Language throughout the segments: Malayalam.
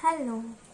ഹലോ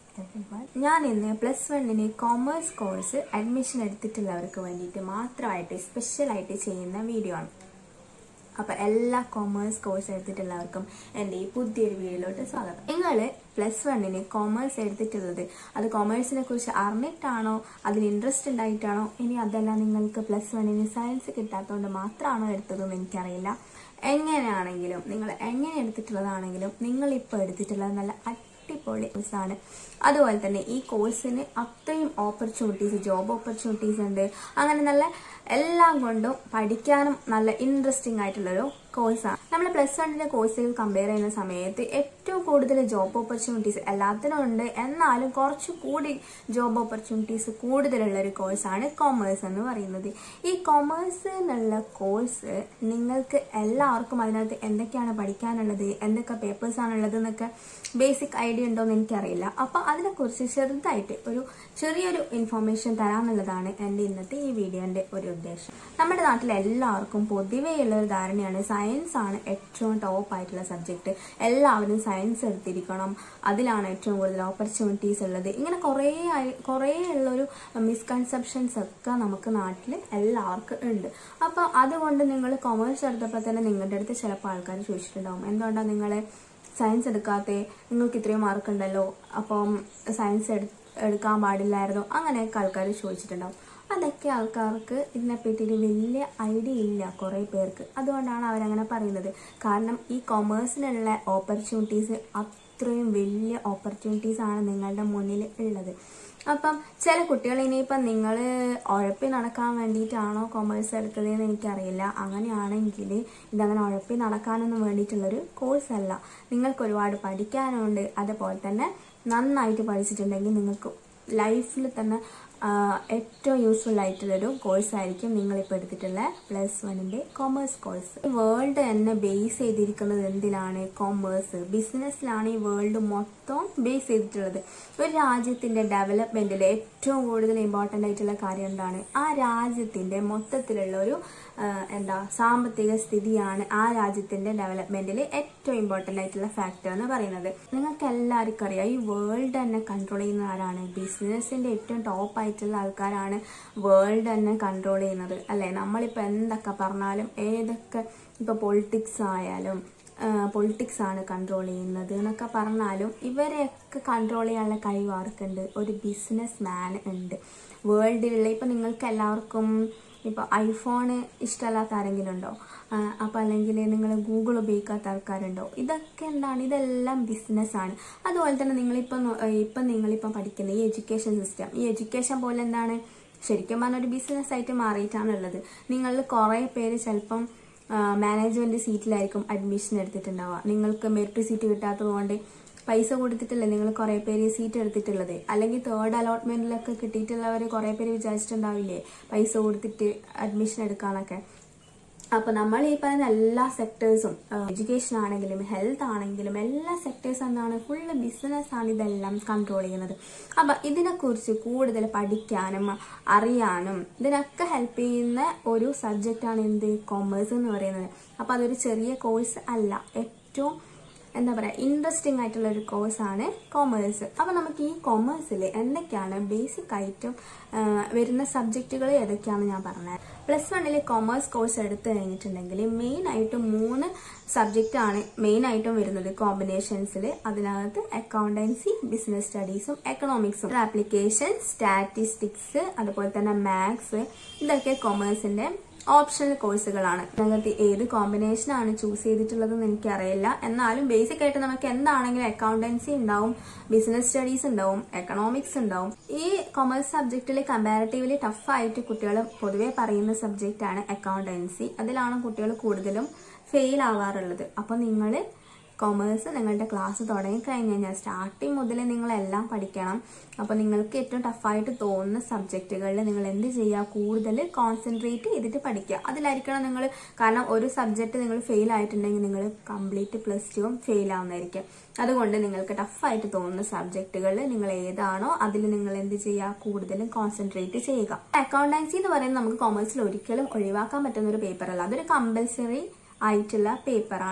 ഞാൻ ഇന്ന് പ്ലസ് വണ്ണിന് കോമേഴ്സ് കോഴ്സ് അഡ്മിഷൻ എടുത്തിട്ടുള്ളവർക്ക് വേണ്ടിയിട്ട് മാത്രമായിട്ട് സ്പെഷ്യലായിട്ട് ചെയ്യുന്ന വീഡിയോ ആണ് അപ്പോൾ എല്ലാ കോമേഴ്സ് കോഴ്സ് എടുത്തിട്ടുള്ളവർക്കും എൻ്റെ ഈ പുതിയൊരു വീഡിയോയിലോട്ട് സ്വാഗതം നിങ്ങൾ പ്ലസ് വണ്ണിന് കോമേഴ്സ് എടുത്തിട്ടുള്ളത് അത് കോമേഴ്സിനെ കുറിച്ച് അറിഞ്ഞിട്ടാണോ അതിൽ ഇൻട്രസ്റ്റ് ഉണ്ടായിട്ടാണോ ഇനി അതല്ല നിങ്ങൾക്ക് പ്ലസ് വണ്ണിന് സയൻസ് കിട്ടാത്തതുകൊണ്ട് മാത്രമാണോ എടുത്തതെന്ന് എനിക്കറിയില്ല എങ്ങനെയാണെങ്കിലും നിങ്ങൾ എങ്ങനെ എടുത്തിട്ടുള്ളതാണെങ്കിലും നിങ്ങൾ ഇപ്പോൾ എടുത്തിട്ടുള്ളത് നല്ല അടിപൊളി കോഴ്സാണ് അതുപോലെ തന്നെ ഈ കോഴ്സിന് അത്രയും ഓപ്പർച്യൂണിറ്റീസ് ജോബ് ഓപ്പർച്യൂണിറ്റീസ് ഉണ്ട് അങ്ങനെ നല്ല എല്ലാം കൊണ്ടും പഠിക്കാനും നല്ല ഇൻട്രസ്റ്റിംഗ് ആയിട്ടുള്ളൊരു കോഴ്സാണ് നമ്മൾ പ്ലസ് വണ്ണിന്റെ കോഴ്സുകൾ കമ്പയർ ചെയ്യുന്ന സമയത്ത് ഏറ്റവും കൂടുതൽ ജോബ് ഓപ്പർച്യൂണിറ്റീസ് എല്ലാത്തിനും ഉണ്ട് എന്നാലും കുറച്ച് കൂടി ജോബ് ഓപ്പർച്യൂണിറ്റീസ് കൂടുതലുള്ള ഒരു കോഴ്സാണ് കോമേഴ്സ് എന്ന് പറയുന്നത് ഈ കോമേഴ്സ് എന്നുള്ള കോഴ്സ് നിങ്ങൾക്ക് എല്ലാവർക്കും അതിനകത്ത് എന്തൊക്കെയാണ് പഠിക്കാനുള്ളത് എന്തൊക്കെ പേപ്പേഴ്സ് ആണുള്ളത് എന്നൊക്കെ ബേസിക് ഐഡിയ ഉണ്ടോ എന്ന് എനിക്കറിയില്ല അപ്പൊ അതിനെക്കുറിച്ച് ചെറുതായിട്ട് ഒരു ചെറിയൊരു ഇൻഫർമേഷൻ തരാമെന്നുള്ളതാണ് എൻ്റെ ഇന്നത്തെ ഈ വീഡിയോന്റെ ഒരു ഉദ്ദേശം നമ്മുടെ നാട്ടിൽ എല്ലാവർക്കും പൊതുവെയുള്ള ഒരു ധാരണയാണ് സയൻസ് ആണ് ഏറ്റവും ടോപ്പ് ആയിട്ടുള്ള സബ്ജക്ട് എല്ലാവരും സയൻസ് എടുത്തിരിക്കണം അതിലാണ് ഏറ്റവും കൂടുതൽ ഓപ്പർച്യൂണിറ്റീസ് ഉള്ളത് ഇങ്ങനെ കുറേ ആയി- കുറേ ഉള്ളൊരു മിസ്കൺസെപ്ഷൻസ് ഒക്കെ നമുക്ക് നാട്ടിൽ എല്ലാവർക്കും ഉണ്ട് അപ്പോൾ അതുകൊണ്ട് നിങ്ങൾ കൊമേഴ്സ് എടുത്തപ്പോൾ തന്നെ നിങ്ങളുടെ അടുത്ത് ചിലപ്പോൾ ആൾക്കാർ ചോദിച്ചിട്ടുണ്ടാവും എന്തുകൊണ്ടാണ് നിങ്ങൾ സയൻസ് എടുക്കാത്തേ നിങ്ങൾക്ക് ഇത്രയും മാർക്ക് ഉണ്ടല്ലോ അപ്പം സയൻസ് എടു എടുക്കാൻ പാടില്ലായിരുന്നു അങ്ങനെയൊക്കെ ആൾക്കാർ ചോദിച്ചിട്ടുണ്ടാവും അതൊക്കെ ആൾക്കാർക്ക് ഇതിനെപ്പറ്റിയിട്ട് വലിയ ഐഡിയ ഇല്ല കുറേ പേർക്ക് അതുകൊണ്ടാണ് അവരങ്ങനെ പറയുന്നത് കാരണം ഈ കൊമേഴ്സിനുള്ള ഓപ്പർച്യൂണിറ്റീസ് അത്രയും വലിയ ഓപ്പർച്യൂണിറ്റീസ് ആണ് നിങ്ങളുടെ മുന്നിൽ ഉള്ളത് അപ്പം ചില കുട്ടികൾ ഇനിയിപ്പം നിങ്ങൾ ഉഴപ്പി നടക്കാൻ വേണ്ടിയിട്ടാണോ കൊമേഴ്സ് എടുത്തതെന്ന് എനിക്കറിയില്ല അങ്ങനെയാണെങ്കിൽ ഇതങ്ങനെ ഉഴപ്പി നടക്കാനൊന്നും വേണ്ടിയിട്ടുള്ളൊരു കോഴ്സ് അല്ല നിങ്ങൾക്ക് ഒരുപാട് പഠിക്കാനുണ്ട് അതുപോലെ തന്നെ നന്നായിട്ട് പഠിച്ചിട്ടുണ്ടെങ്കിൽ നിങ്ങൾക്ക് ലൈഫിൽ തന്നെ ആ, ഏറ്റവും യൂസ്ഫുൾ ആയിട്ടുള്ളൊരു കോഴ്സ് ആയിരിക്കും നിങ്ങളിപ്പോൾ എടുത്തിട്ടുള്ള പ്ലസ് വണ്ണിന്റെ കോമേഴ്സ് കോഴ്സ് വേൾഡ് തന്നെ ബേസ് ചെയ്തിരിക്കുന്നത് എന്തിലാണ് കോമേഴ്സ് ബിസിനസ്സിലാണ് ഈ വേൾഡ് മൊത്തം ബേസ് ചെയ്തിട്ടുള്ളത് ഒരു രാജ്യത്തിന്റെ ഡെവലപ്മെന്റിൽ ഏറ്റവും കൂടുതൽ ഇമ്പോർട്ടൻ്റ് ആയിട്ടുള്ള കാര്യം എന്താണ് ആ രാജ്യത്തിന്റെ മൊത്തത്തിലുള്ള ഒരു ആ, എന്താ സാമ്പത്തിക സ്ഥിതിയാണ് ആ രാജ്യത്തിന്റെ ഡെവലപ്മെന്റിൽ ഏറ്റവും ഇമ്പോർട്ടൻ്റ് ആയിട്ടുള്ള ഫാക്ടർ എന്ന് പറയുന്നത് നിങ്ങൾക്ക് എല്ലാവർക്കും അറിയാം ഈ വേൾഡ് തന്നെ കൺട്രോൾ ചെയ്യുന്ന ആരാണ് ബിസിനസിന്റെ ഏറ്റവും ടോപ്പ് ആയിട്ടുള്ള ആൾക്കാരാണ് വേൾഡ് തന്നെ കൺട്രോൾ ചെയ്യുന്നത് അല്ലെ നമ്മളിപ്പോൾ എന്തൊക്കെ പറഞ്ഞാലും ഏതൊക്കെ ഇപ്പോൾ പൊളിറ്റിക്സ് ആയാലും പൊളിറ്റിക്സ് ആണ് കൺട്രോൾ ചെയ്യുന്നത് എന്നൊക്കെ പറഞ്ഞാലും ഇവരെയൊക്കെ കൺട്രോൾ ചെയ്യാനുള്ള കഴിവ് ആർക്കുണ്ട് ഒരു ബിസിനസ് മാൻ ഉണ്ട് വേൾഡിലുള്ള ഇപ്പം നിങ്ങൾക്ക് എല്ലാവർക്കും ഇപ്പോൾ ഐഫോണ് ഇഷ്ടമല്ലാത്ത ആരെങ്കിലും ഉണ്ടോ അപ്പോൾ അല്ലെങ്കിൽ നിങ്ങൾ ഗൂഗിൾ ഉപയോഗിക്കാത്ത ആൾക്കാരുണ്ടോ ഇതൊക്കെ എന്താണ് ഇതെല്ലാം ബിസിനസ്സാണ് അതുപോലെ തന്നെ നിങ്ങളിപ്പം നോ- ഏഹ് ഇപ്പം നിങ്ങളിപ്പം പഠിക്കുന്ന ഈ എഡ്യൂക്കേഷൻ സിസ്റ്റം ഈ എഡ്യൂക്കേഷൻ പോലെ എന്താണ് ശരിക്കും പറഞ്ഞ ഒരു ബിസിനസ് ആയിട്ട് മാറിയിട്ടാണുള്ളത് നിങ്ങളിൽ കുറേ പേര് ചിലപ്പം മാനേജ്മെന്റ് സീറ്റിലായിരിക്കും അഡ്മിഷൻ എടുത്തിട്ടുണ്ടാവുക നിങ്ങൾക്ക് മെറിറ്റ് സീറ്റ് കിട്ടാത്തത് കൊണ്ട് പൈസ കൊടുത്തിട്ടല്ലേ നിങ്ങൾ കുറേ പേര് സീറ്റ് എടുത്തിട്ടുള്ളത് അല്ലെങ്കിൽ തേർഡ് അലോട്ട്മെന്റിലൊക്കെ കിട്ടിയിട്ടുള്ളവർ കുറേ പേര് വിചാരിച്ചിട്ടുണ്ടാവില്ലേ പൈസ കൊടുത്തിട്ട് അഡ്മിഷൻ എടുക്കാനൊക്കെ അപ്പൊ നമ്മൾ ഈ പറയുന്ന എല്ലാ സെക്ടേഴ്സും എഡ്യൂക്കേഷൻ ആണെങ്കിലും ഹെൽത്ത് ആണെങ്കിലും എല്ലാ സെക്ടേഴ്സ് എന്താണ് ഫുള്ള് ബിസിനസ് ആണ് ഇതെല്ലാം കൺട്രോൾ ചെയ്യുന്നത് അപ്പൊ ഇതിനെക്കുറിച്ച് കൂടുതൽ പഠിക്കാനും അറിയാനും ഇതിനൊക്കെ ഹെൽപ്പ് ചെയ്യുന്ന ഒരു സബ്ജക്റ്റ് ആണ് എന്ത് കോമേഴ്സ് എന്ന് പറയുന്നത് അപ്പൊ അതൊരു ചെറിയ കോഴ്സ് അല്ല ഏറ്റവും എന്താ പറയുക ഇൻട്രസ്റ്റിംഗ് ആയിട്ടുള്ള ഒരു കോഴ്സാണ് കോമേഴ്സ് അപ്പോൾ നമുക്ക് ഈ കോമേഴ്സിൽ എന്തൊക്കെയാണ് ബേസിക് ആയിട്ടും ആ, വരുന്ന സബ്ജക്റ്റുകൾ ഏതൊക്കെയാണെന്ന് ഞാൻ പറഞ്ഞത് പ്ലസ് വണ്ണിൽ കോമേഴ്സ് കോഴ്സ് എടുത്തു കഴിഞ്ഞിട്ടുണ്ടെങ്കിൽ മെയിൻ ആയിട്ടും മൂന്ന് സബ്ജക്റ്റ് ആണ് മെയിൻ ആയിട്ടും വരുന്നത് കോമ്പിനേഷൻസിൽ അതിനകത്ത് അക്കൗണ്ടൻസി ബിസിനസ് സ്റ്റഡീസും എക്കണോമിക്സും ആപ്ലിക്കേഷൻ സ്റ്റാറ്റിസ്റ്റിക്സ് അതുപോലെ തന്നെ മാത്സ് ഇതൊക്കെ കൊമേഴ്സിന്റെ ഓപ്ഷണൽ കോഴ്സുകളാണ് അതിനകത്ത് ഏത് കോമ്പിനേഷൻ ആണ് ചൂസ് ചെയ്തിട്ടുള്ളതെന്ന് എനിക്കറിയില്ല എന്നാലും ബേസിക് ആയിട്ട് നമുക്ക് എന്താണെങ്കിലും അക്കൗണ്ടൻസി ഉണ്ടാവും ബിസിനസ് സ്റ്റഡീസ് ഉണ്ടാവും എക്കണോമിക്സ് ഉണ്ടാവും ഈ കൊമേഴ്സ് സബ്ജക്റ്റിൽ കമ്പാരിറ്റീവ്ലി ടഫ് ആയിട്ട് കുട്ടികൾ പൊതുവെ പറയുന്ന സബ്ജക്റ്റ് ആണ് അക്കൗണ്ടൻസി അതിലാണ് കുട്ടികൾ കൂടുതലും ഫെയിൽ ആവാറുള്ളത് അപ്പൊ നിങ്ങൾ കൊമേഴ്സ് നിങ്ങളുടെ ക്ലാസ് തുടങ്ങി കഴിഞ്ഞ് കഴിഞ്ഞാൽ സ്റ്റാർട്ടിങ് മുതൽ നിങ്ങളെല്ലാം പഠിക്കണം അപ്പോൾ നിങ്ങൾക്ക് ഏറ്റവും ടഫായിട്ട് തോന്നുന്ന സബ്ജക്റ്റുകളിൽ നിങ്ങൾ എന്ത് ചെയ്യുക കൂടുതൽ കോൺസെൻട്രേറ്റ് ചെയ്തിട്ട് പഠിക്കുക അതിലായിരിക്കണം നിങ്ങൾ കാരണം ഒരു സബ്ജക്റ്റ് നിങ്ങൾ ഫെയിൽ ആയിട്ടുണ്ടെങ്കിൽ നിങ്ങൾ കംപ്ലീറ്റ് പ്ലസ് ടുവും ഫെയിൽ ആവുന്നതായിരിക്കും അതുകൊണ്ട് നിങ്ങൾക്ക് ടഫായിട്ട് തോന്നുന്ന സബ്ജക്റ്റുകൾ നിങ്ങൾ ഏതാണോ അതിൽ നിങ്ങൾ എന്ത് ചെയ്യുക കൂടുതലും കോൺസെൻട്രേറ്റ് ചെയ്യുക അക്കൗണ്ടൻസി എന്ന് പറയുന്നത് നമുക്ക് കൊമേഴ്സിൽ ഒരിക്കലും ഒഴിവാക്കാൻ പറ്റുന്ന ഒരു പേപ്പർ അല്ല അതൊരു കമ്പൽസറി ആയിട്ടുള്ള പേപ്പറാണ്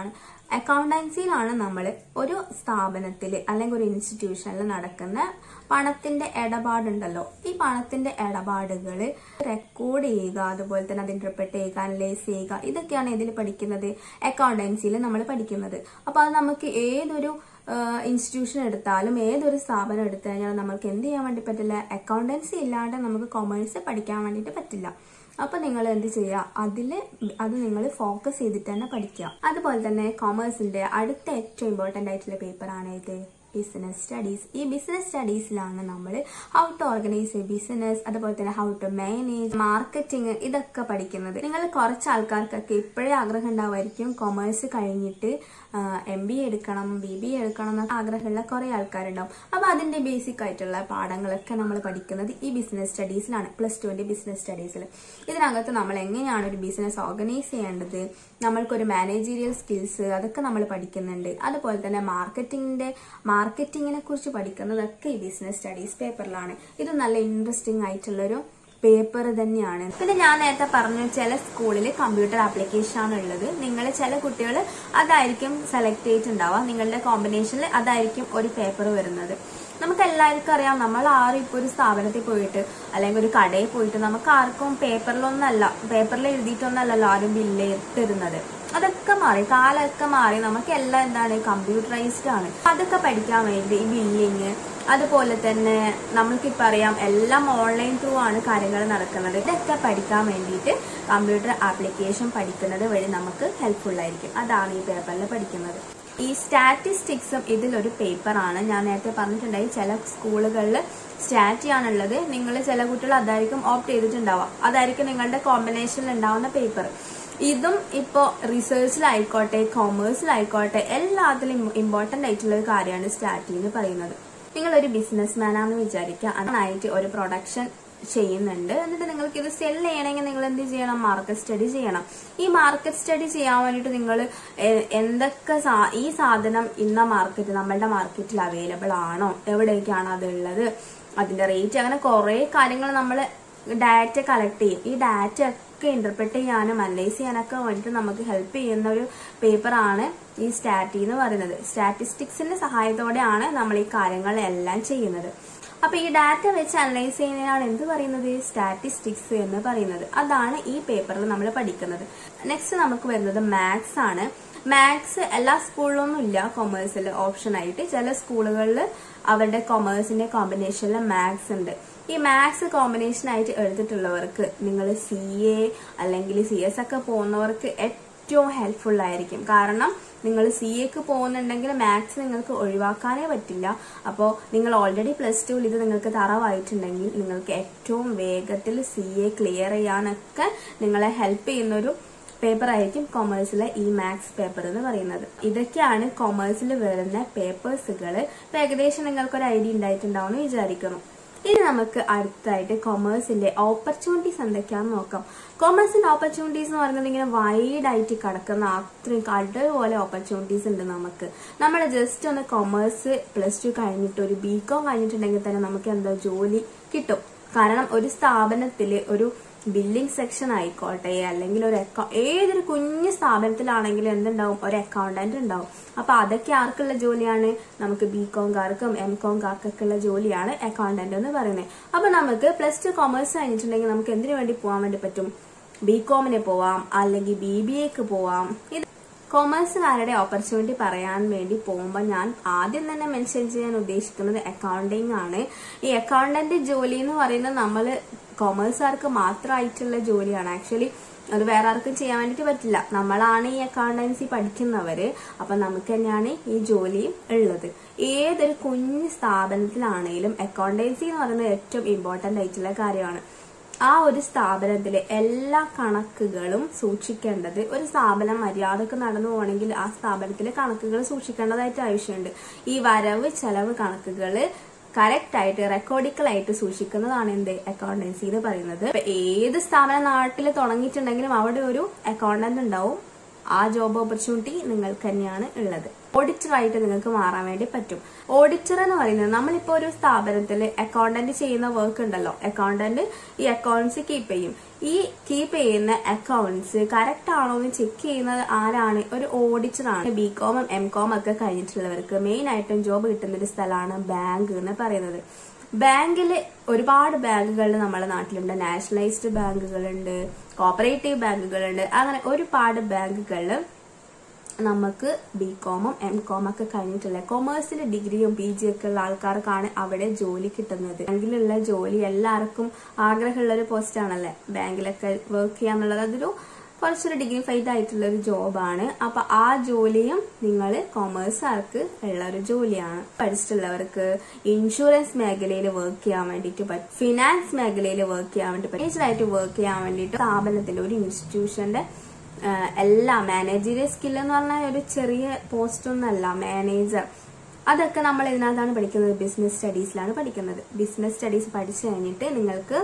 അക്കൗണ്ടൻസിയിലാണ് നമ്മൾ ഒരു സ്ഥാപനത്തിൽ അല്ലെങ്കിൽ ഒരു ഇൻസ്റ്റിറ്റ്യൂഷനിൽ നടക്കുന്ന പണത്തിന്റെ ഇടപാടുണ്ടല്ലോ ഈ പണത്തിന്റെ ഇടപാടുകൾ റെക്കോർഡ് ചെയ്യുക അതുപോലെ തന്നെ അത് ഇന്റർപ്രറ്റ് ചെയ്യുക അനലൈസ് ചെയ്യുക ഇതൊക്കെയാണ് ഇതിൽ പഠിക്കുന്നത് അക്കൗണ്ടൻസിയിൽ നമ്മൾ പഠിക്കുന്നത് അപ്പൊ അത് നമുക്ക് ഏതൊരു ഇൻസ്റ്റിറ്റ്യൂഷൻ എടുത്താലും ഏതൊരു സ്ഥാപനം എടുത്തു കഴിഞ്ഞാൽ നമുക്ക് എന്ത് ചെയ്യാൻ വേണ്ടി പറ്റില്ല അക്കൗണ്ടൻസി ഇല്ലാണ്ട് നമുക്ക് കൊമേഴ്സ് പഠിക്കാൻ വേണ്ടിയിട്ട് പറ്റില്ല അപ്പൊ നിങ്ങൾ എന്ത് ചെയ്യുക അതിൽ അത് നിങ്ങൾ ഫോക്കസ് ചെയ്തിട്ട് തന്നെ പഠിക്കുക അതുപോലെ തന്നെ കൊമേഴ്സിന്റെ അടുത്ത ഏറ്റവും ഇമ്പോർട്ടന്റ് ആയിട്ടുള്ള പേപ്പറാണ് ഇത് ബിസിനസ് സ്റ്റഡീസ് ഈ ബിസിനസ് സ്റ്റഡീസിലാണ് നമ്മൾ how to organise a business അതുപോലെ തന്നെ ഹൗ ടു മാനേജ് മാർക്കറ്റിംഗ് ഇതൊക്കെ പഠിക്കുന്നത് നിങ്ങൾ കുറച്ച് ആൾക്കാർക്കൊക്കെ ഇപ്പോഴേ ആഗ്രഹം ഉണ്ടാവുമായിരിക്കും കൊമേഴ്സ് കഴിഞ്ഞിട്ട് എം ബി എ എടുക്കണം ബി ബി എ എടുക്കണം എന്നൊക്കെ ആഗ്രഹമുള്ള കുറേ ആൾക്കാരുണ്ടാവും അപ്പോൾ അതിന്റെ ബേസിക് ആയിട്ടുള്ള പാഠങ്ങളൊക്കെ നമ്മൾ പഠിക്കുന്നത് ഈ ബിസിനസ് സ്റ്റഡീസിലാണ് പ്ലസ് ടുവിന്റെ ബിസിനസ് സ്റ്റഡീസിൽ ഇതിനകത്ത് നമ്മൾ എങ്ങനെയാണ് ഒരു ബിസിനസ് ഓർഗനൈസ് ചെയ്യേണ്ടത് നമ്മൾക്കൊരു മാനേജീരിയൽ സ്കിൽസ് അതൊക്കെ നമ്മൾ പഠിക്കുന്നുണ്ട് അതുപോലെ തന്നെ മാർക്കറ്റിംഗിന്റെ മാർക്കറ്റിങ്ങിനെ കുറിച്ച് പഠിക്കുന്നതൊക്കെ ഈ ബിസിനസ് സ്റ്റഡീസ് പേപ്പറിലാണ് ഇത് നല്ല ഇൻട്രസ്റ്റിംഗ് ആയിട്ടുള്ളൊരു പേപ്പർ തന്നെയാണ് പിന്നെ ഞാൻ നേരത്തെ പറഞ്ഞു ചില സ്കൂളിൽ കമ്പ്യൂട്ടർ ആപ്ലിക്കേഷൻ ആണ് ഉള്ളത് നിങ്ങൾ ചില കുട്ടികൾ അതായിരിക്കും സെലക്ട് ചെയ്തിട്ടുണ്ടാവുക നിങ്ങളുടെ കോമ്പിനേഷനിൽ അതായിരിക്കും ഒരു പേപ്പർ വരുന്നത് നമുക്ക് എല്ലാവർക്കും അറിയാം നമ്മൾ ആരും ഇപ്പോൾ ഒരു സ്ഥാപനത്തിൽ പോയിട്ട് അല്ലെങ്കിൽ ഒരു കടയിൽ പോയിട്ട് നമുക്ക് ആർക്കും പേപ്പറിലൊന്നല്ല പേപ്പറിൽ എഴുതിയിട്ടൊന്നല്ലല്ലോ ആരും ബില്ല് തരുന്നത് അതൊക്കെ മാറി കാലമൊക്കെ മാറി നമുക്ക് എല്ലാം എന്താണ് കമ്പ്യൂട്ടറൈസ്ഡ് ആണ് അതൊക്കെ പഠിക്കാൻ വേണ്ടി ഈ ബില്ലിങ് അതുപോലെ തന്നെ നമ്മൾക്കിപ്പോൾ അറിയാം എല്ലാം ഓൺലൈൻ ത്രൂ ആണ് കാര്യങ്ങൾ നടക്കുന്നത് ഇതൊക്കെ പഠിക്കാൻ വേണ്ടിയിട്ട് കമ്പ്യൂട്ടർ ആപ്ലിക്കേഷൻ പഠിക്കുന്നത് വഴി നമുക്ക് ഹെൽപ്ഫുൾ ആയിരിക്കും അതാണ് ഈ പേപ്പറിൽ പഠിക്കുന്നത് ഈ സ്റ്റാറ്റിസ്റ്റിക്സും ഇതിലൊരു പേപ്പറാണ് ഞാൻ നേരത്തെ പറഞ്ഞിട്ടുണ്ടായി ചില സ്കൂളുകളിൽ സ്റ്റാറ്റി ആണുള്ളത് നിങ്ങൾ ചില കുട്ടികൾ അതായിരിക്കും ഓപ്റ്റ് ചെയ്തിട്ടുണ്ടാവുക അതായിരിക്കും നിങ്ങളുടെ കോമ്പിനേഷനിൽ ഉണ്ടാവുന്ന പേപ്പർ ഇതും ഇപ്പോൾ റിസർച്ചിലായിക്കോട്ടെ കോമേഴ്സിലായിക്കോട്ടെ എല്ലാത്തിലും ഇമ്പോർട്ടൻ്റ് ആയിട്ടുള്ള ഒരു കാര്യമാണ് സ്റ്റാറ്റി എന്ന് പറയുന്നത് നിങ്ങളൊരു ബിസിനസ് മാനാണെന്ന് വിചാരിക്കുക അതിനായിട്ട് ഒരു പ്രൊഡക്ഷൻ ചെയ്യുന്നുണ്ട് എന്നിട്ട് നിങ്ങൾക്ക് ഇത് സെൽ ചെയ്യണമെങ്കിൽ നിങ്ങൾ എന്ത് ചെയ്യണം മാർക്കറ്റ് സ്റ്റഡി ചെയ്യണം ഈ മാർക്കറ്റ് സ്റ്റഡി ചെയ്യാൻ വേണ്ടിയിട്ട് നിങ്ങൾ എന്തൊക്കെ സാ- ഈ സാധനം ഇന്ന മാർക്കറ്റ് നമ്മളുടെ മാർക്കറ്റിൽ അവൈലബിൾ ആണോ എവിടേക്കാണ് അതുള്ളത് അതിന്റെ റേറ്റ് അങ്ങനെ കുറെ കാര്യങ്ങൾ നമ്മൾ ഡാറ്റ കളക്ട് ചെയ്യും ഈ ഡാറ്റ ഒക്കെ ഇന്റർപ്രറ്റ് ചെയ്യാനും അനലൈസ് ചെയ്യാനൊക്കെ വേണ്ടിയിട്ട് നമുക്ക് ഹെൽപ്പ് ചെയ്യുന്ന ഒരു പേപ്പറാണ് ഈ സ്റ്റാറ്റി എന്ന് പറയുന്നത് സ്റ്റാറ്റിസ്റ്റിക്സിന്റെ സഹായത്തോടെയാണ് നമ്മൾ ഈ കാര്യങ്ങളെല്ലാം ചെയ്യുന്നത് അപ്പൊ ഈ ഡാറ്റ വെച്ച് അനലൈസ് ചെയ്യുന്നതിനാണ് എന്ത് പറയുന്നത് സ്റ്റാറ്റിസ്റ്റിക്സ് എന്ന് പറയുന്നത് അതാണ് ഈ പേപ്പറിൽ നമ്മൾ പഠിക്കുന്നത് നെക്സ്റ്റ് നമുക്ക് വരുന്നത് മാത്സ് ആണ് മാത്സ് എല്ലാ സ്കൂളിലൊന്നും ഇല്ല കൊമേഴ്സിൽ ഓപ്ഷൻ ആയിട്ട് ചില സ്കൂളുകളിൽ അവരുടെ കൊമേഴ്സിന്റെ കോമ്പിനേഷനിൽ മാത്സ് ഉണ്ട് ഈ മാത്സ് കോമ്പിനേഷൻ ആയിട്ട് എടുത്തിട്ടുള്ളവർക്ക് നിങ്ങൾ സി എ അല്ലെങ്കിൽ സി എസ് ഒക്കെ പോകുന്നവർക്ക് ഏറ്റവും ഹെൽപ്ഫുൾ ആയിരിക്കും കാരണം നിങ്ങൾ സി എക്ക് പോകുന്നുണ്ടെങ്കിൽ മാത്സ് നിങ്ങൾക്ക് ഒഴിവാക്കാനേ പറ്റില്ല അപ്പോൾ നിങ്ങൾ ഓൾറെഡി പ്ലസ് ടുവിൽ ഇത് നിങ്ങൾക്ക് തറവായിട്ടുണ്ടെങ്കിൽ നിങ്ങൾക്ക് ഏറ്റവും വേഗത്തിൽ സി എ ക്ലിയർ ചെയ്യാനൊക്കെ നിങ്ങളെ ഹെൽപ്പ് ചെയ്യുന്നൊരു പേപ്പർ ആയിരിക്കും കൊമേഴ്സിലെ ഈ മാത്സ് പേപ്പർ എന്ന് പറയുന്നത് ഇതൊക്കെയാണ് കൊമേഴ്സിൽ വരുന്ന പേപ്പേഴ്സുകൾ ഇപ്പൊ ഏകദേശം നിങ്ങൾക്ക് ഒരു ഐഡിയ ഉണ്ടായിട്ടുണ്ടാവും എന്ന് വിചാരിക്കുന്നു ഇനി നമുക്ക് അടുത്തായിട്ട് കൊമേഴ്സിന്റെ ഓപ്പർച്യൂണിറ്റീസ് എന്തൊക്കെയാണെന്ന് നോക്കാം കൊമേഴ്സിന്റെ ഓപ്പർച്യൂണിറ്റീസ് എന്ന് പറയുന്നത് ഇങ്ങനെ വൈഡ് ആയിട്ട് കിടക്കുന്ന അത്രയും കടൽ പോലെ ഓപ്പർച്യൂണിറ്റീസ് ഉണ്ട് നമുക്ക് നമ്മൾ ജസ്റ്റ് ഒന്ന് കൊമേഴ്സ് പ്ലസ് ടു കഴിഞ്ഞിട്ട് ഒരു ബി കോം കഴിഞ്ഞിട്ടുണ്ടെങ്കിൽ തന്നെ നമുക്ക് എന്താ ജോലി കിട്ടും കാരണം ഒരു സ്ഥാപനത്തിൽ ഒരു ബില്ലിംഗ് സെക്ഷൻ ആയിക്കോട്ടെ അല്ലെങ്കിൽ ഒരു അക്കൗ ഏതൊരു കുഞ്ഞു സ്ഥാപനത്തിലാണെങ്കിലും എന്തുണ്ടാവും ഒരു അക്കൗണ്ടന്റ് ഉണ്ടാവും അപ്പൊ അതൊക്കെ ആർക്കുള്ള ജോലിയാണ് നമുക്ക് ബി കോംകാർക്കും എം കോംകാർക്കൊക്കെ ഉള്ള ജോലിയാണ് അക്കൗണ്ടന്റ് എന്ന് പറയുന്നത് അപ്പൊ നമുക്ക് പ്ലസ് ടു കൊമേഴ്സ് കഴിഞ്ഞിട്ടുണ്ടെങ്കിൽ നമുക്ക് എന്തിനു വേണ്ടി പോകാൻ വേണ്ടി പറ്റും ബി കോമിന് പോവാം അല്ലെങ്കിൽ ബി ബി എക്ക് പോവാം ഇത് കൊമേഴ്സുകാരുടെ ഓപ്പർച്യൂണിറ്റി പറയാൻ വേണ്ടി പോകുമ്പോൾ ഞാൻ ആദ്യം തന്നെ മെൻഷൻ ചെയ്യാൻ ഉദ്ദേശിക്കുന്നത് അക്കൗണ്ടിങ് ആണ് ഈ അക്കൗണ്ടന്റ് ജോലി എന്ന് പറയുന്നത് നമ്മൾ കൊമേഴ്സുകാർക്ക് മാത്രമായിട്ടുള്ള ജോലിയാണ് ആക്ച്വലി അത് വേറെ ആർക്കും ചെയ്യാൻ വേണ്ടിയിട്ട് പറ്റില്ല നമ്മളാണ് ഈ അക്കൗണ്ടൻസി പഠിക്കുന്നവര് അപ്പൊ നമുക്ക് തന്നെയാണ് ഈ ജോലിയും ഉള്ളത് ഏതൊരു കുഞ്ഞു സ്ഥാപനത്തിലാണെങ്കിലും അക്കൗണ്ടൻസി എന്ന് പറയുന്നത് ഏറ്റവും ഇമ്പോർട്ടന്റ് ആയിട്ടുള്ള കാര്യമാണ് ആ ഒരു സ്ഥാപനത്തിലെ എല്ലാ കണക്കുകളും സൂക്ഷിക്കേണ്ടത് ഒരു സ്ഥാപനം മര്യാദക്ക് നടന്നു പോകണമെങ്കിൽ ആ സ്ഥാപനത്തിലെ കണക്കുകൾ സൂക്ഷിക്കേണ്ടതായിട്ട് ആവശ്യമുണ്ട് ഈ വരവ് ചെലവ് കണക്കുകൾ കറക്റ്റ് ആയിട്ട് റെക്കോർഡിക്കൽ ആയിട്ട് സൂക്ഷിക്കുന്നതാണ് എന്ത് അക്കൗണ്ടൻസി എന്ന് പറയുന്നത് ഇപ്പൊ ഏത് സ്ഥാപനം നാട്ടിൽ തുടങ്ങിയിട്ടുണ്ടെങ്കിലും അവിടെ ഒരു അക്കൗണ്ടന്റ് ഉണ്ടാവും ആ ജോബ് ഓപ്പർച്യൂണിറ്റി നിങ്ങൾക്ക് തന്നെയാണ് ഉള്ളത് ഓഡിറ്റർ ആയിട്ട് നിങ്ങൾക്ക് മാറാൻ വേണ്ടി പറ്റും ഓഡിറ്റർ എന്ന് പറയുന്നത് നമ്മളിപ്പോ ഒരു സ്ഥാപനത്തിൽ അക്കൗണ്ടന്റ് ചെയ്യുന്ന വർക്ക് ഉണ്ടല്ലോ അക്കൗണ്ടന്റ് ഈ അക്കൗണ്ട്സ് കീപ്പ് ചെയ്യും ഈ കീപ്പ് ചെയ്യുന്ന അക്കൗണ്ട്സ് കറക്റ്റ് ആണോ എന്ന് ചെക്ക് ചെയ്യുന്നത് ആരാണ് ഒരു ഓഡിറ്റർ ആണ് ബി കോമും എം കോം ഒക്കെ കഴിഞ്ഞിട്ടുള്ളവർക്ക് മെയിൻ ആയിട്ടും ജോബ് കിട്ടുന്ന ഒരു സ്ഥലമാണ് ബാങ്ക് എന്ന് പറയുന്നത് ബാങ്കിൽ ഒരുപാട് ബാങ്കുകൾ നമ്മുടെ നാട്ടിലുണ്ട് നാഷണലൈസ്ഡ് ബാങ്കുകളുണ്ട് കോപ്പറേറ്റീവ് ബാങ്കുകളുണ്ട് അങ്ങനെ ഒരുപാട് ബാങ്കുകളിൽ നമുക്ക് ബി കോമും എം കോം ഒക്കെ കഴിഞ്ഞിട്ടുള്ള കൊമേഴ്സിൽ ഡിഗ്രിയും പി ജി ഒക്കെ ഉള്ള ആൾക്കാർക്കാണ് അവിടെ ജോലി കിട്ടുന്നത് ബാങ്കിലുള്ള ജോലി എല്ലാവർക്കും ആഗ്രഹമുള്ള ഒരു പോസ്റ്റ് ആണല്ലേ ബാങ്കിലൊക്കെ വർക്ക് ചെയ്യാന്നുള്ളത് അതൊരു കുറച്ചൊരു ഡിഗ്നിഫൈഡ് ആയിട്ടുള്ള ഒരു ജോബാണ് അപ്പൊ ആ ജോലിയും നിങ്ങൾ കൊമേഴ്സുകാർക്ക് ഉള്ള ഒരു ജോലിയാണ് പഠിച്ചിട്ടുള്ളവർക്ക് ഇൻഷുറൻസ് മേഖലയിൽ വർക്ക് ചെയ്യാൻ വേണ്ടിയിട്ട് പറ്റും ഫിനാൻസ് മേഖലയിൽ വർക്ക് ചെയ്യാൻ വേണ്ടി പറ്റും വർക്ക് ചെയ്യാൻ വേണ്ടിയിട്ട് സ്ഥാപനത്തിന്റെ ഒരു ഇൻസ്റ്റിറ്റ്യൂഷന്റെ ആഹ് എല്ലാ മാനേജീരിയൽ സ്കിൽ എന്ന് പറഞ്ഞാൽ ഒരു ചെറിയ പോസ്റ്റ് ഒന്നല്ല മാനേജർ അതൊക്കെ നമ്മൾ ഇതിനകത്താണ് പഠിക്കുന്നത് ബിസിനസ് സ്റ്റഡീസിലാണ് പഠിക്കുന്നത് ബിസിനസ് സ്റ്റഡീസ് പഠിച്ചു കഴിഞ്ഞിട്ട് നിങ്ങൾക്ക്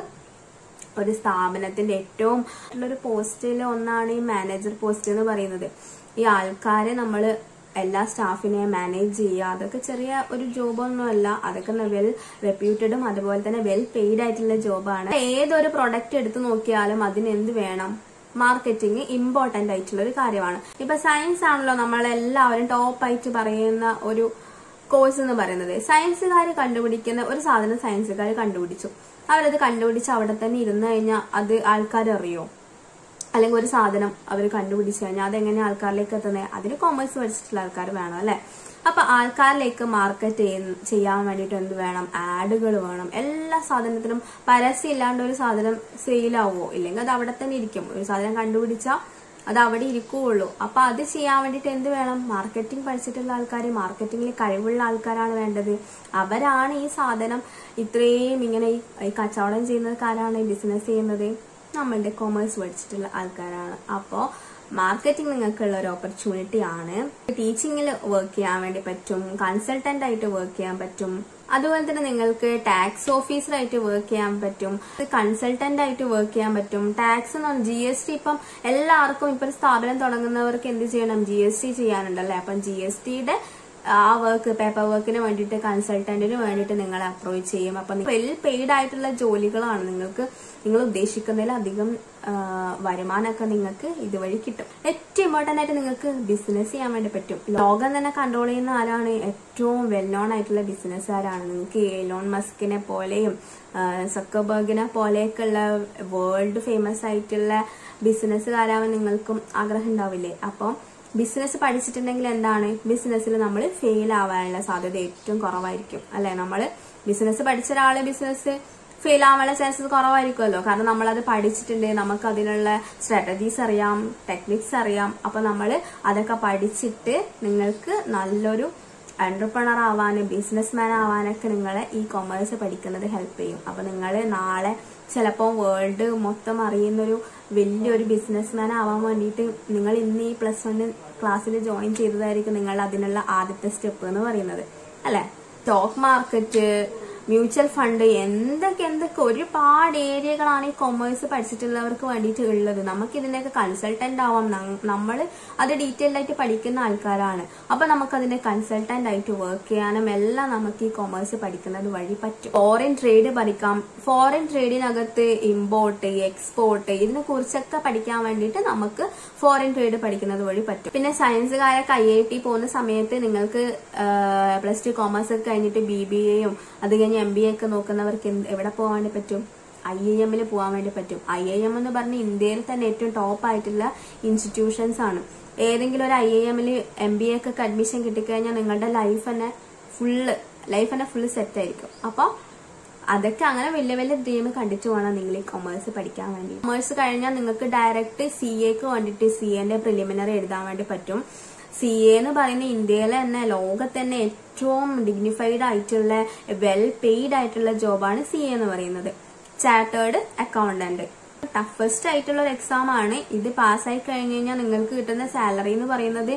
ഒരു സ്ഥാപനത്തിന്റെ ഏറ്റവും ഒരു പോസ്റ്റിൽ ഒന്നാണ് ഈ മാനേജർ പോസ്റ്റ് എന്ന് പറയുന്നത് ഈ ആൾക്കാരെ നമ്മൾ എല്ലാ സ്റ്റാഫിനെ മാനേജ് ചെയ്യുക അതൊക്കെ ചെറിയ ഒരു ജോബൊന്നുമല്ല അതൊക്കെ വെൽ റെപ്യൂട്ടഡും അതുപോലെ തന്നെ വെൽ പെയ്ഡ് ആയിട്ടുള്ള ജോബാണ് ഏതൊരു പ്രൊഡക്റ്റ് എടുത്തു നോക്കിയാലും അതിന് എന്ത് വേണം മാർക്കറ്റിംഗ് ഇമ്പോർട്ടന്റ് ആയിട്ടുള്ള ഒരു കാര്യമാണ് ഇപ്പൊ സയൻസ് ആണല്ലോ നമ്മളെല്ലാവരും ടോപ്പ് ആയിട്ട് പറയുന്ന ഒരു കോഴ്സ് എന്ന് പറയുന്നത് സയൻസുകാർ കണ്ടുപിടിക്കുന്ന ഒരു സാധനം സയൻസുകാർ കണ്ടുപിടിച്ചു അവരത് കണ്ടുപിടിച്ച് അവിടെ തന്നെ ഇരുന്ന് കഴിഞ്ഞാൽ അത് ആൾക്കാർ അറിയോ അല്ലെങ്കിൽ ഒരു സാധനം അവർ കണ്ടുപിടിച്ചു കഴിഞ്ഞാൽ അതെങ്ങനെ ആൾക്കാരിലേക്ക് എത്തുന്നത് അതിന് കൊമേഴ്സ് പഠിച്ചിട്ടുള്ള ആൾക്കാർ വേണം അല്ലെ അപ്പൊ ആൾക്കാരിലേക്ക് മാർക്കറ്റ് ചെയ്യാൻ വേണ്ടിയിട്ട് എന്ത് വേണം ആഡുകൾ വേണം എല്ലാ സാധനത്തിനും പരസ്യം ഇല്ലാണ്ട് ഒരു സാധനം സെയിലാവോ ഇല്ലെങ്കിൽ അത് അവിടെ തന്നെ ഇരിക്കും ഒരു സാധനം കണ്ടുപിടിച്ചാൽ അത് അവിടെ ഇരിക്കുകയുള്ളൂ അപ്പൊ അത് ചെയ്യാൻ വേണ്ടിയിട്ട് എന്ത് വേണം മാർക്കറ്റിംഗ് പഠിച്ചിട്ടുള്ള ആൾക്കാർ മാർക്കറ്റിംഗിൽ കഴിവുള്ള ആൾക്കാരാണ് വേണ്ടത് അവരാണ് ഈ സാധനം ഇത്രയും ഇങ്ങനെ ഈ ഈ കച്ചവടം ചെയ്യുന്നവർക്കാരാണ് ബിസിനസ് ചെയ്യുന്നത് നമ്മളുടെ കൊമേഴ്സ് പഠിച്ചിട്ടുള്ള ആൾക്കാരാണ് അപ്പോൾ മാർക്കറ്റിംഗ് നിങ്ങൾക്കുള്ള ഒരു ഓപ്പർച്യൂണിറ്റി ആണ് ടീച്ചിങ്ങിൽ വർക്ക് ചെയ്യാൻ വേണ്ടി പറ്റും കൺസൾട്ടന്റ് ആയിട്ട് വർക്ക് ചെയ്യാൻ പറ്റും അതുപോലെ തന്നെ നിങ്ങൾക്ക് ടാക്സ് ഓഫീസറായിട്ട് വർക്ക് ചെയ്യാൻ പറ്റും കൺസൾട്ടന്റ് ആയിട്ട് വർക്ക് ചെയ്യാൻ പറ്റും ടാക്സ് എന്ന് പറഞ്ഞാൽ ജി എസ് ടി ഇപ്പം എല്ലാവർക്കും ഇപ്പൊ ഒരു സ്ഥാപനം തുടങ്ങുന്നവർക്ക് എന്ത് ചെയ്യണം ജി എസ് ടി ചെയ്യാനുണ്ടല്ലേ അപ്പം ജി എസ് ടിയുടെ ആ വർക്ക് പേപ്പർ വർക്കിന് വേണ്ടിയിട്ട് കൺസൾട്ടന്റിന് വേണ്ടിയിട്ട് നിങ്ങളെ അപ്രോച്ച് ചെയ്യും അപ്പൊ വെൽ പെയ്ഡ് ആയിട്ടുള്ള ജോലികളാണ് നിങ്ങൾക്ക് നിങ്ങൾ ഉദ്ദേശിക്കുന്നതിലധികം ആ, വരുമാനമൊക്കെ നിങ്ങൾക്ക് ഇതുവഴി കിട്ടും ഏറ്റവും ഇമ്പോർട്ടന്റ് ആയിട്ട് നിങ്ങൾക്ക് ബിസിനസ് ചെയ്യാൻ വേണ്ടി പറ്റും ലോകം തന്നെ കൺട്രോൾ ചെയ്യുന്ന ആരാണ് ഏറ്റവും വെൽ നോൺ ആയിട്ടുള്ള ബിസിനസ്സുകാരാണ് നിങ്ങൾക്ക് എലോൺ മസ്കിനെ പോലെയും സക്കബർഗിനെ പോലെയൊക്കെ ഉള്ള വേൾഡ് ഫേമസ് ആയിട്ടുള്ള ബിസിനസ്സുകാരാവാൻ നിങ്ങൾക്കും ആഗ്രഹം ഉണ്ടാവില്ലേ അപ്പം ബിസിനസ് പഠിച്ചിട്ടുണ്ടെങ്കിൽ എന്താണ് ബിസിനസ്സിൽ നമ്മൾ ഫെയിൽ ആവാനുള്ള സാധ്യത ഏറ്റവും കുറവായിരിക്കും അല്ലെ നമ്മൾ ബിസിനസ് പഠിച്ച ഒരാള് ബിസിനസ് ഫെയിൽ ആവാനുള്ള ചാൻസസ് കുറവായിരിക്കുമല്ലോ കാരണം നമ്മൾ അത് പഠിച്ചിട്ടുണ്ട് നമുക്ക് അതിനുള്ള സ്ട്രാറ്റജീസ് അറിയാം ടെക്നിക്സ് അറിയാം അപ്പൊ നമ്മൾ അതൊക്കെ പഠിച്ചിട്ട് നിങ്ങൾക്ക് നല്ലൊരു എന്റർപ്രണർ ആവാനും ബിസിനസ്മാൻ ആവാനൊക്കെ നിങ്ങളെ ഈ കൊമേഴ്സ് പഠിക്കുന്നത് ഹെൽപ്പ് ചെയ്യും അപ്പൊ നിങ്ങൾ നാളെ ചിലപ്പോൾ വേൾഡ് മൊത്തം അറിയുന്നൊരു വലിയൊരു ബിസിനസ്മാൻ ആവാൻ വേണ്ടിയിട്ട് നിങ്ങൾ ഇന്ന് ഈ പ്ലസ് വൺ ക്ലാസ്സിൽ ജോയിൻ ചെയ്തതായിരിക്കും നിങ്ങൾ അതിനുള്ള ആദ്യത്തെ സ്റ്റെപ്പ് എന്ന് പറയുന്നത് അല്ലെ സ്റ്റോക്ക് മാർക്കറ്റ് മ്യൂച്വൽ ഫണ്ട് എന്തൊക്കെ എന്തൊക്കെ ഒരുപാട് ഏരിയകളാണ് ഈ കൊമേഴ്സ് പഠിച്ചിട്ടുള്ളവർക്ക് വേണ്ടിയിട്ട് ഉള്ളത് നമുക്ക് ഇതിന്റെയൊക്കെ കൺസൾട്ടന്റ് ആവാം നമ്മൾ അത് ഡീറ്റെയിൽഡ് ആയിട്ട് പഠിക്കുന്ന ആൾക്കാരാണ് അപ്പൊ നമുക്ക് അതിന്റെ കൺസൾട്ടന്റ് ആയിട്ട് വർക്ക് ചെയ്യാനും എല്ലാം നമുക്ക് ഈ കൊമേഴ്സ് പഠിക്കുന്നത് വഴി പറ്റും ഫോറിൻ ട്രേഡ് പഠിക്കാം ഫോറിൻ ട്രേഡിനകത്ത് ഇമ്പോർട്ട് എക്സ്പോർട്ട് ഇതിനെ കുറിച്ചൊക്കെ പഠിക്കാൻ വേണ്ടിയിട്ട് നമുക്ക് ഫോറിൻ ട്രേഡ് പഠിക്കുന്നത് വഴി പറ്റും പിന്നെ സയൻസുകാരൊക്കെ ഐ ഐ ടി പോകുന്ന സമയത്ത് നിങ്ങൾക്ക് പ്ലസ് ടു കോമേഴ്സ് ഒക്കെ കഴിഞ്ഞിട്ട് ബി ബി എയും അത് കഴിഞ്ഞ് എം ബി എ ഒക്കെ നോക്കുന്നവർക്ക് എന്ത് എവിടെ പോകാൻ വേണ്ടി പറ്റും ഐ ഐ എമ്മിൽ പോകാൻ വേണ്ടി പറ്റും ഐ ഐ എം എന്ന് പറഞ്ഞ ഇന്ത്യയിൽ തന്നെ ഏറ്റവും ടോപ്പ് ആയിട്ടുള്ള ഇൻസ്റ്റിറ്റ്യൂഷൻസ് ആണ് ഏതെങ്കിലും ഒരു ഐ ഐ എമ്മിൽ എം ബി എ ഒക്കെ അഡ്മിഷൻ കിട്ടിക്കഴിഞ്ഞാൽ നിങ്ങളുടെ ലൈഫ് തന്നെ ഫുള്ള് ലൈഫ് തന്നെ ഫുള്ള് സെറ്റ് ആയിരിക്കും അപ്പോൾ അതൊക്കെ അങ്ങനെ വലിയ വലിയ ഡ്രീം കണ്ടിട്ട് വേണം നിങ്ങൾ ഈ കൊമേഴ്സ് പഠിക്കാൻ വേണ്ടി കൊമേഴ്സ് കഴിഞ്ഞാൽ നിങ്ങൾക്ക് ഡയറക്റ്റ് സി എക്ക് വേണ്ടിയിട്ട് സി എന്റെ പ്രിലിമിനറി എഴുതാൻ വേണ്ടി പറ്റും സി എ എന്ന് പറയുന്ന ഇന്ത്യയിലെ തന്നെ ലോകത്ത് തന്നെ ഏറ്റവും ഡിഗ്നിഫൈഡ് ആയിട്ടുള്ള വെൽ പെയ്ഡ് ആയിട്ടുള്ള ജോബാണ് സി എ എന്ന് പറയുന്നത് ചാർട്ടേർഡ് അക്കൗണ്ടന്റ് ടഫസ്റ്റ് ആയിട്ടുള്ള ഒരു എക്സാം ആണ് ഇത് പാസ്സായി കഴിഞ്ഞ് കഴിഞ്ഞാൽ നിങ്ങൾക്ക് കിട്ടുന്ന സാലറി എന്ന് പറയുന്നത്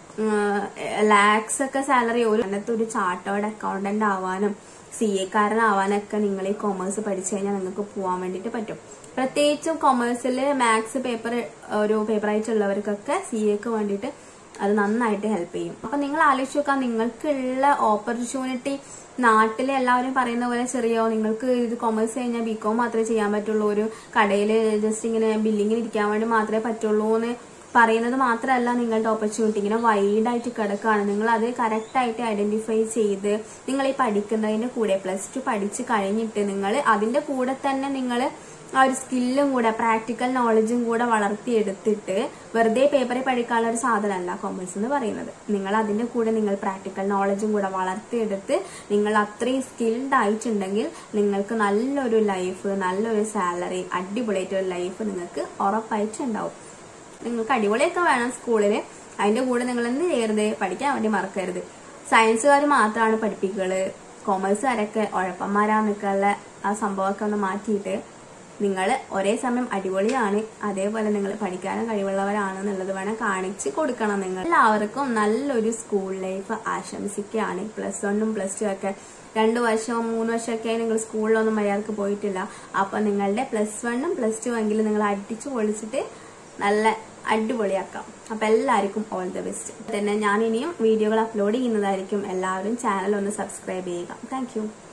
ലാക്സ് ഒക്കെ സാലറി ഒരു അങ്ങനത്തെ ഒരു ചാർട്ടേർഡ് അക്കൗണ്ടന്റ് ആവാനും സി എക്കാരനാവാനൊക്കെ നിങ്ങൾ ഈ കൊമേഴ്സ് പഠിച്ചു കഴിഞ്ഞാൽ നിങ്ങൾക്ക് പോകാൻ വേണ്ടിയിട്ട് പറ്റും പ്രത്യേകിച്ചും കൊമേഴ്സിൽ മാത്സ് പേപ്പർ ഒരു പേപ്പർ ആയിട്ടുള്ളവർക്കൊക്കെ സി എക്ക് വേണ്ടിയിട്ട് അത് നന്നായിട്ട് ഹെൽപ്പ് ചെയ്യും അപ്പൊ നിങ്ങൾ ആലോചിച്ച് നോക്കാം നിങ്ങൾക്കുള്ള ഓപ്പർച്യൂണിറ്റി നാട്ടിലെ എല്ലാവരും പറയുന്ന പോലെ ചെറിയോ നിങ്ങൾക്ക് ഇത് കൊമേഴ്സ് കഴിഞ്ഞാൽ ബികോം മാത്രമേ ചെയ്യാൻ പറ്റുള്ളൂ ഒരു കടയിൽ ജസ്റ്റ് ഇങ്ങനെ ബില്ലിങ്ങിന് ഇരിക്കാൻ വേണ്ടി മാത്രമേ പറ്റുള്ളൂ എന്ന് പറയുന്നത് മാത്രമല്ല നിങ്ങളുടെ ഓപ്പർച്യൂണിറ്റി ഇങ്ങനെ വൈഡായിട്ട് കിടക്കുകയാണ് നിങ്ങൾ അത് കറക്റ്റായിട്ട് ഐഡന്റിഫൈ ചെയ്ത് നിങ്ങൾ ഈ പഠിക്കുന്നതിന്റെ കൂടെ പ്ലസ് ടു പഠിച്ച് കഴിഞ്ഞിട്ട് നിങ്ങൾ അതിന്റെ കൂടെ തന്നെ നിങ്ങൾ ആ ഒരു സ്കില്ലും കൂടെ പ്രാക്ടിക്കൽ നോളജും കൂടെ വളർത്തിയെടുത്തിട്ട് വെറുതെ പേപ്പറിൽ പഠിക്കാനുള്ള ഒരു സാധനമല്ല കോമേഴ്സ് എന്ന് പറയുന്നത് നിങ്ങൾ അതിന്റെ കൂടെ നിങ്ങൾ പ്രാക്ടിക്കൽ നോളജും കൂടെ വളർത്തിയെടുത്ത് നിങ്ങൾ അത്രയും സ്കിൽഡ് ആയിട്ടുണ്ടെങ്കിൽ നിങ്ങൾക്ക് നല്ലൊരു ലൈഫ് നല്ലൊരു സാലറി അടിപൊളിയായിട്ടൊരു ലൈഫ് നിങ്ങൾക്ക് ഉറപ്പായിട്ടുണ്ടാവും നിങ്ങൾക്ക് അടിപൊളിയൊക്കെ വേണം സ്കൂളിൽ അതിന്റെ കൂടെ നിങ്ങൾ എന്ത് ചെയ്യരുത് പഠിക്കാൻ വേണ്ടി മറക്കരുത് സയൻസുകാർ മാത്രമാണ് പഠിപ്പിക്കുകള് കോമേഴ്സുകാരൊക്കെ ഉഴപ്പന്മാരാന്നൊക്കെയുള്ള ആ സംഭവമൊക്കെ ഒന്ന് മാറ്റിയിട്ട് നിങ്ങൾ ഒരേ സമയം അടിപൊളിയാണ് അതേപോലെ നിങ്ങൾ പഠിക്കാനും കഴിവുള്ളവരാണെന്നുള്ളത് വേണം കാണിച്ച് കൊടുക്കണം നിങ്ങൾ എല്ലാവർക്കും നല്ലൊരു സ്കൂൾ ലൈഫ് ആശംസിക്കുകയാണ് പ്ലസ് വണ്ണും പ്ലസ് ടു ഒക്കെ രണ്ടു വർഷവും മൂന്ന് വർഷമൊക്കെ നിങ്ങൾ സ്കൂളിലൊന്നും മര്യാദക്ക് പോയിട്ടില്ല അപ്പൊ നിങ്ങളുടെ പ്ലസ് വണ്ണും പ്ലസ് ടു എങ്കിലും നിങ്ങൾ അടിച്ചു പൊളിച്ചിട്ട് നല്ല അടിപൊളിയാക്കാം അപ്പൊ എല്ലാവർക്കും ഓൾ ദ ബെസ്റ്റ് തന്നെ ഞാൻ ഇനിയും വീഡിയോകൾ അപ്ലോഡ് ചെയ്യുന്നതായിരിക്കും എല്ലാവരും ചാനൽ ഒന്ന് സബ്സ്ക്രൈബ് ചെയ്യുക താങ്ക്